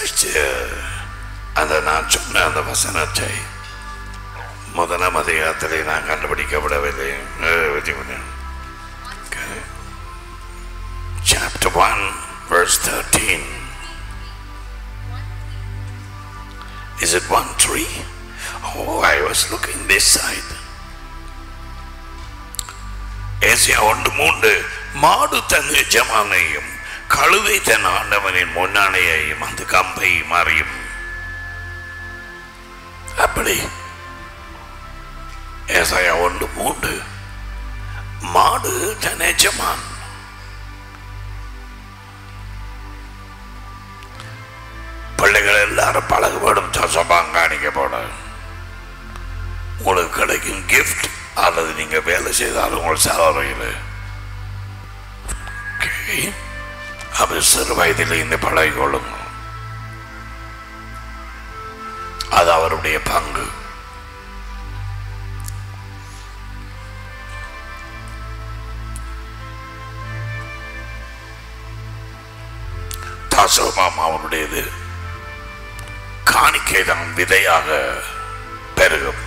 வாசிச்சு அந்த நான் சொன்ன அந்த வசனத்தை முதலாம் அதிகாரத்திலே நான் கண்டுபிடிக்கப்படவில்லை chapter one verse 13 Is it one tree? Oh, I was looking this side. Asia ஒன்று மூன்று மாடு தன் எஜமானையும் கழுதை தன் ஆண்டவனின் முன்னாணையையும் அந்த கம்பை மறையும் அப்படி ஏசாயா ஒன்று மூன்று மாடு தன் எஜமான் பிள்ளைகள் எல்லாரும் பழகுபடும் சசபாங்க காணிக்கப்பட உங்களுக்கு கிடைக்கும் கிஃப்ட் அல்லது நீங்க வேலை செய்தாலும் உங்கள் சேலரியில் அது சிறு வயதில் இந்த பழகிக்கொள்ளுங்க அது அவருடைய பங்கு தாசோபாம் அவருடையது காணிக்கை தான் விதையாக பெருகும்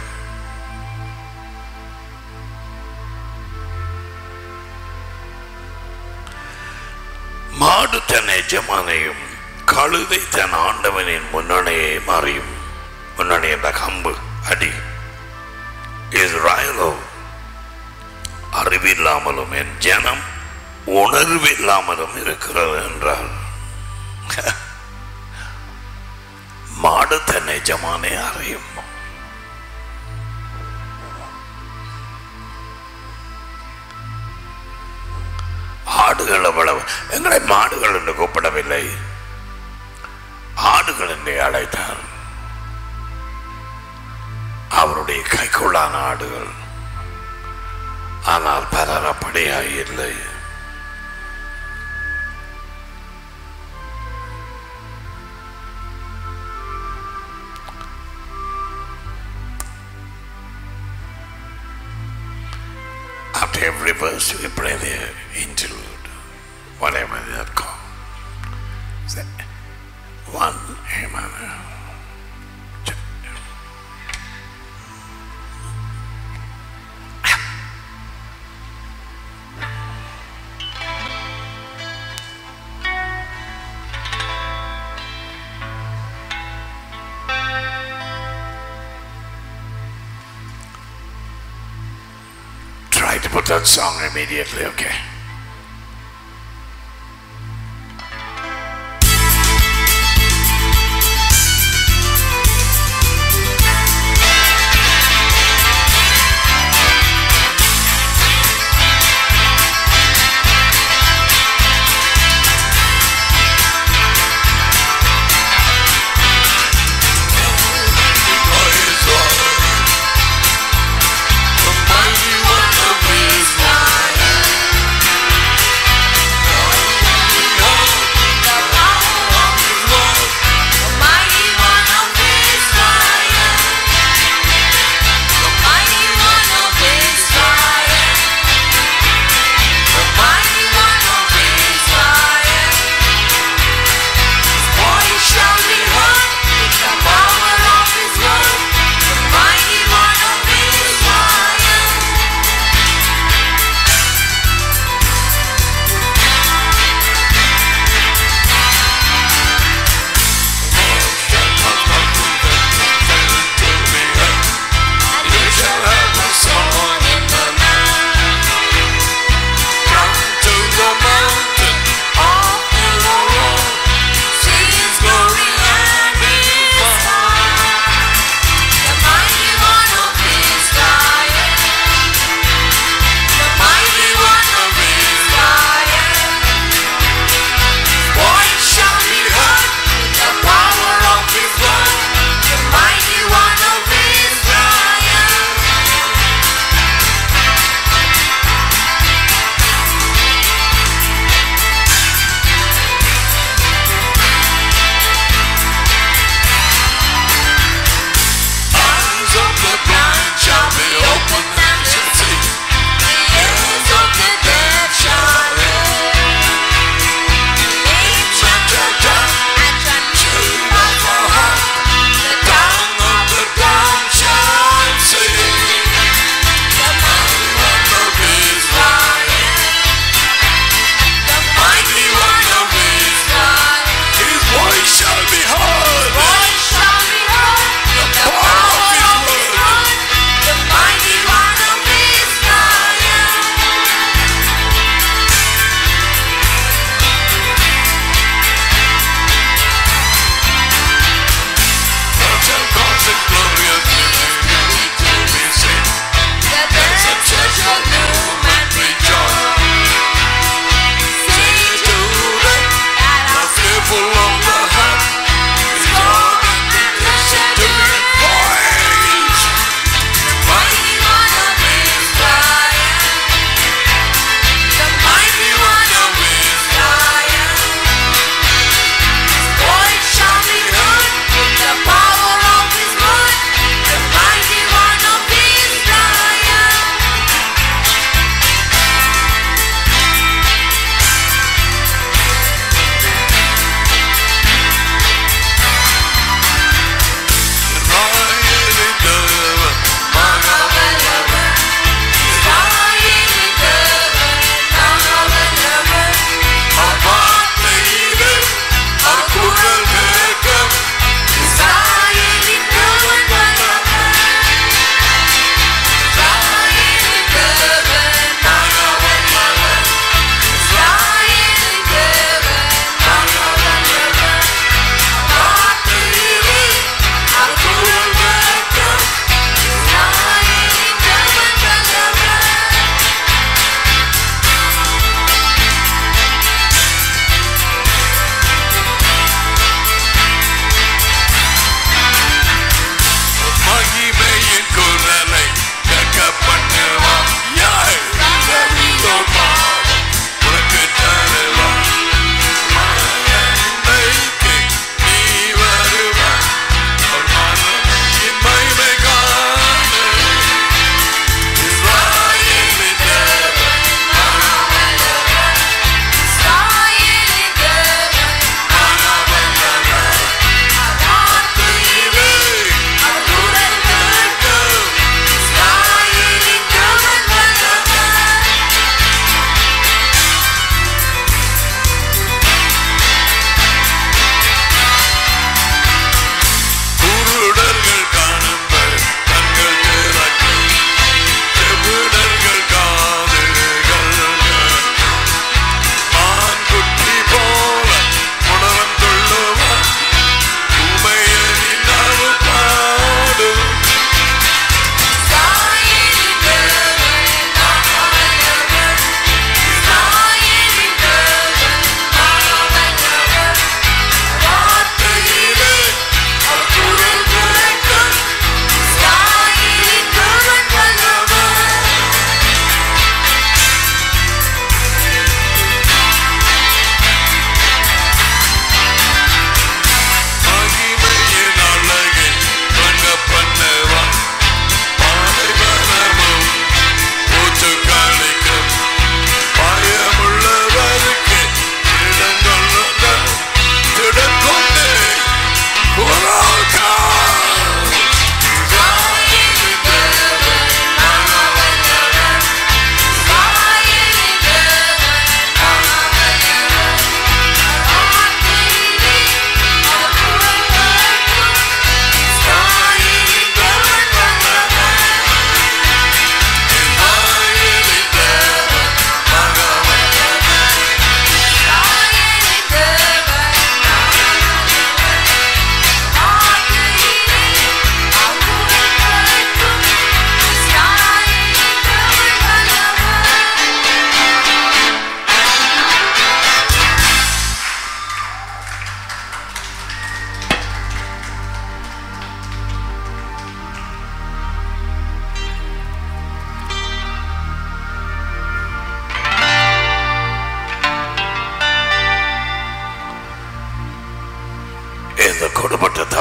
மாடு தன் எஜமானையும் கழுதை தன் ஆண்டவனின் முன்னணியை மாறியும் முன்னணி என்ற கம்பு அடி இஸ்ராயலோ அறிவில்லாமலும் என் ஜனம் உணர்வில்லாமலும் இருக்கிறது என்றால் மாடு தன் எஜமானை அறியும் ஆடுகள் அவ்வளவு எங்களை மாடுகள் என்று கூப்பிடவில்லை ஆடுகள் என்று அழைத்தார் அவருடைய கைக்குள்ளான ஆடுகள் ஆனால் பலர் அப்படியாய் இல்லை After every verse, we pray the interlude, whatever that called. Say, One, amen. Try to put that song immediately, okay? The mighty one of Israel.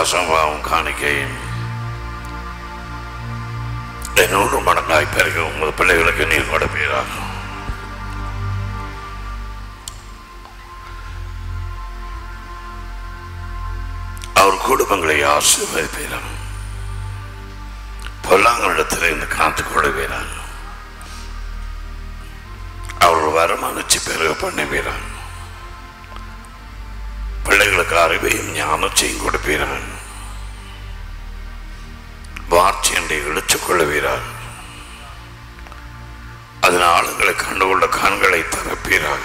தசமாவும் காணிக்கையும் நூறு மடங்காய் பிறகு உங்கள் பிள்ளைகளுக்கு நீர் கொடுப்பீராக அவர் குடும்பங்களை ஆசீர்வதிப்பீராக பொல்லாங்களிடத்தில் இருந்து காத்துக் கொள்வீராக அவர் வருமானச்சு பிறகு பண்ணுவீராக பிள்ளைகளுக்கு அறிவையும் ஞானத்தையும் கொடுப்பீராக வார்த்தையண்டை இழுத்துக் கொள்ளுவீராக அதன் ஆளுங்களை கண்டுகொண்ட கண்களை திறப்பீராக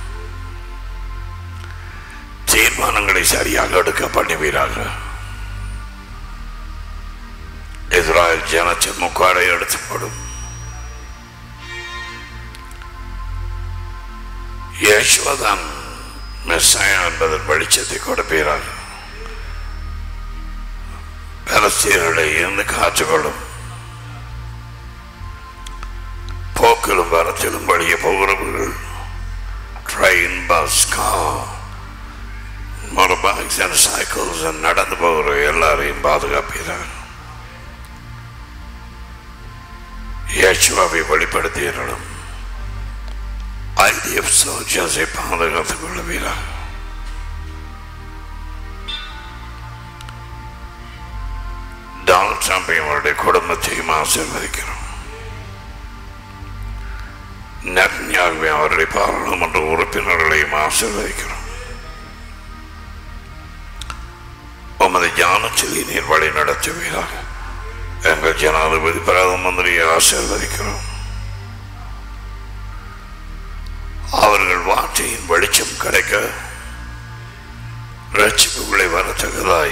தீர்மானங்களை சரியாக எடுக்க பண்ணுவீராக இஸ்ராயல் ஜனத்தின் முக்காடை எடுத்து போடும் யேசுவதான் மெஸ்ஸாயா என்பதன் வெளிச்சத்தை கொடுப்பீராக பலஸ்தீனர்களை இருந்து காத்துக்கொள்ளும் போக்கிலும் வரத்திலும் வழியே போகிறவர்கள் train bus car motor bikes and cycles நடந்து போகிற எல்லாரையும் பாதுகாப்பீராக இயேசுவாவை வெளிப்படுத்தியர்களும் ஐடிஎஃப் சோல்ஜர்ஸை பாதுகாத்துக் கொள்ளுவீராக டொனால்ட் ட்ரம்பையும் அவருடைய குடும்பத்தையும் ஆசீர்வதிக்கிறோம் நெட்ஞாகவே அவருடைய பாராளுமன்ற உறுப்பினர்களையும் ஆசீர்வதிக்கிறோம் உமது ஞானச்செலி நீர் வழி நடத்துவீராக எங்கள் ஜனாதிபதி பிரதம மந்திரியை ஆசீர்வதிக்கிறோம் அவர்கள் வார்த்தையின் வெளிச்சம் கிடைக்க ரட்சிப்புகளை வரத்தக்கதாய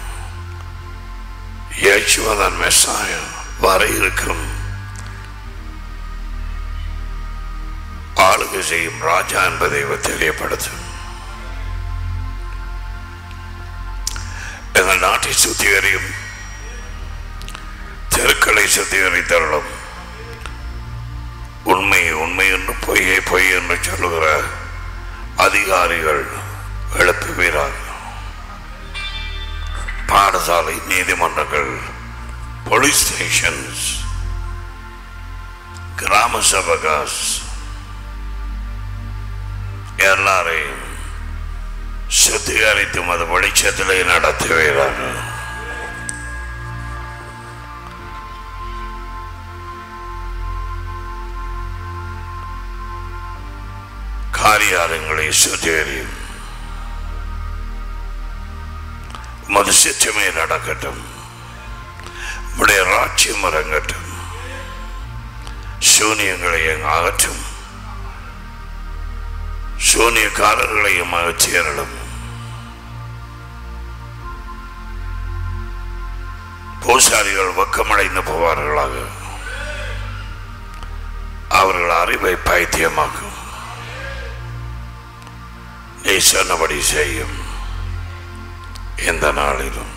இயேசுவதன் மெஸ்ஸாய வர இருக்கும் ஆளுகை செய்யும் ராஜா என்பதை இவர் தெரியப்படுத்தும் எங்கள் நாட்டை சுத்திகரியும் தெருக்களை சுத்திகரித்தருளும் உண்மை உண்மை என்று பொய்யை பொய் என்று சொல்லுகிற அதிகாரிகள் எழுப்புவீராக பாடசாலை நீதிமன்றங்கள் போலீஸ் ஸ்டேஷன்ஸ் கிராம சபகாஸ் எல்லாரையும் சுத்திகரித்தும் அது வெளிச்சத்திலே நடத்துவீராக காரியாலயங்களை சுத்திகரியும் உமது சித்தமே நடக்கட்டும் உடைய ராட்சியம் இறங்கட்டும் சூனியங்களை அகற்றும் சூனியக்காரர்களையும் அகற்றியறலும் பூசாரிகள் வெக்கமடைந்து போவார்களாக அவர்கள் அறிவை பைத்தியமாக்கும் நீ சொன்னபடி செய்யும் எந்த நாளிலும்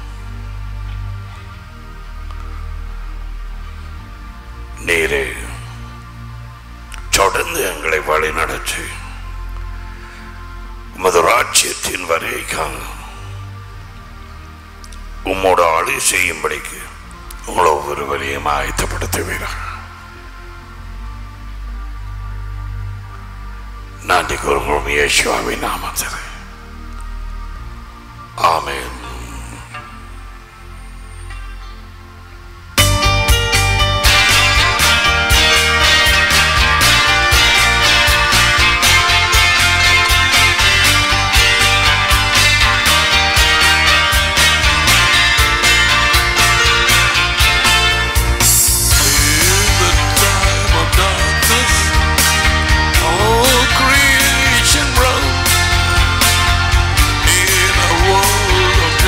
நீரே தொடர்ந்து எங்களை வழி நடத்தி உமது ராட்சியத்தின் வரைக்காக உம்மோட ஆளு செய்யும்படிக்கு உங்களை ஒவ்வொரு வழியும் ஆயத்தப்படுத்துவீர்கள் நன்றி கூறுகிறோம் இயேசுவாவின் நாமத்தில் ஆமென் In the time of darkness, all creation broke. In a world of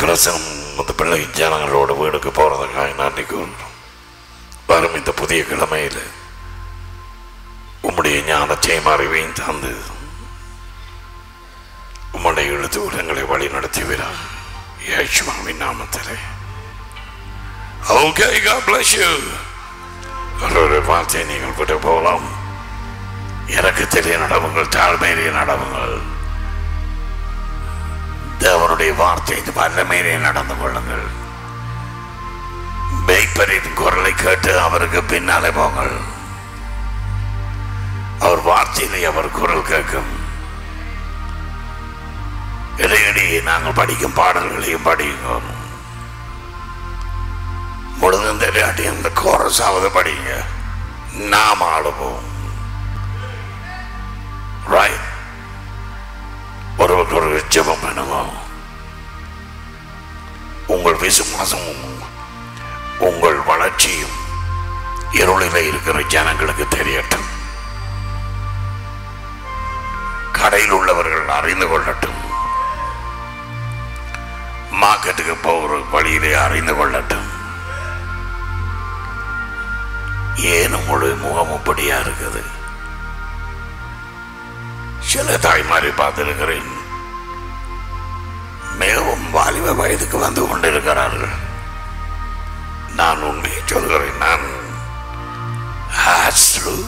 பிரசனம் அந்த பிள்ளை ஜனங்களோட வீடுக்கு போறதுக்காக நான் நிற்கிறோம் வரும் இந்த புதிய கிழமையில் உம்முடைய ஞானத்தையும் அறிவையும் தந்து உம்முடைய எழுத்து உலகங்களை வழி நடத்துகிறார் யேசுவாவின் நாமத்திலே ஓகே God bless you ஒரு வார்த்தை நீங்கள் விட்டு போகலாம் இறக்கத்திலே நடவுங்கள் தாழ்மையிலே நடவுங்கள் தேவனுடைய வார்த்தை வல்லமையிலே நடந்து கொள்ளுங்கள் மேய்ப்பரின் குரலை கேட்டு அவருக்கு பின்னாலே போங்கள் அவர் வார்த்தையிலே அவர் குரல் கேட்கும் இடையிடையே நாங்கள் படிக்கும் பாடல்களையும் படியுங்க முழுதும் தெரியாட்டி அந்த கோரஸாவது படிங்க நாம் ஆடுவோம் ரைட் ஒருவருக்கு ஒரு ஜெபம் பண்ணுவோம் உங்கள் விசுவாசமும் உங்கள் வளர்ச்சியும் இருளில் இருக்கிற ஜனங்களுக்கு தெரியட்டும் கடையில் உள்ளவர்கள் அறிந்து கொள்ளட்டும் மார்க்கெட்டுக்கு போகிற வழியிலே அறிந்து கொள்ளட்டும் ஏன் உங்களுடைய முகம் இப்படியா இருக்குது சில தாய்மாரை பார்த்திருக்கிறேன் மிகவும் வாலிப வயதுக்கு வந்து கொண்டிருக்கிறார்கள் நான் உண்மையை சொல்கிறேன் நான் That's true.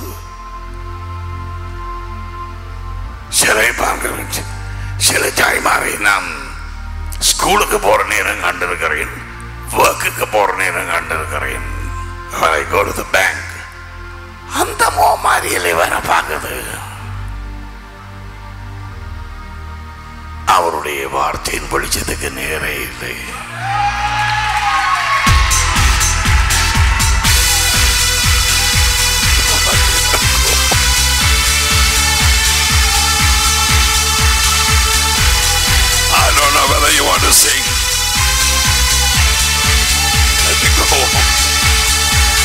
சிலை பார்க்கிறேன் சில தாய்மாரை நான் ஸ்கூலுக்கு போற நேரம் கண்டிருக்கிறேன் ஒர்க்குக்கு போற நேரம் கண்டிருக்கிறேன் I go to the bank அந்த மோ மாதிரியிலே வர பார்க்குது அவருடைய வார்த்தையின் வெளிச்சத்துக்கு நேரே இல்லை I don't know whether you want to sing. Let me go.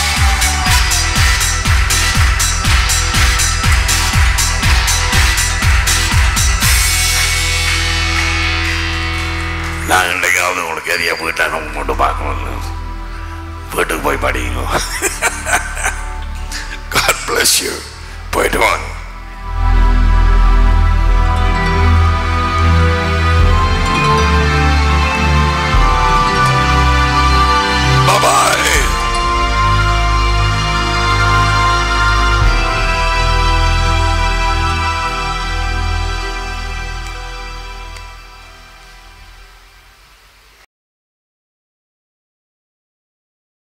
நான் என்னைக்காவது உங்களுக்கு எதையா போயிட்டாலும் உங்க மட்டும் பார்க்கணும் வீட்டுக்கு போய் படிங்க God bless you. போயிட்டு வாங்க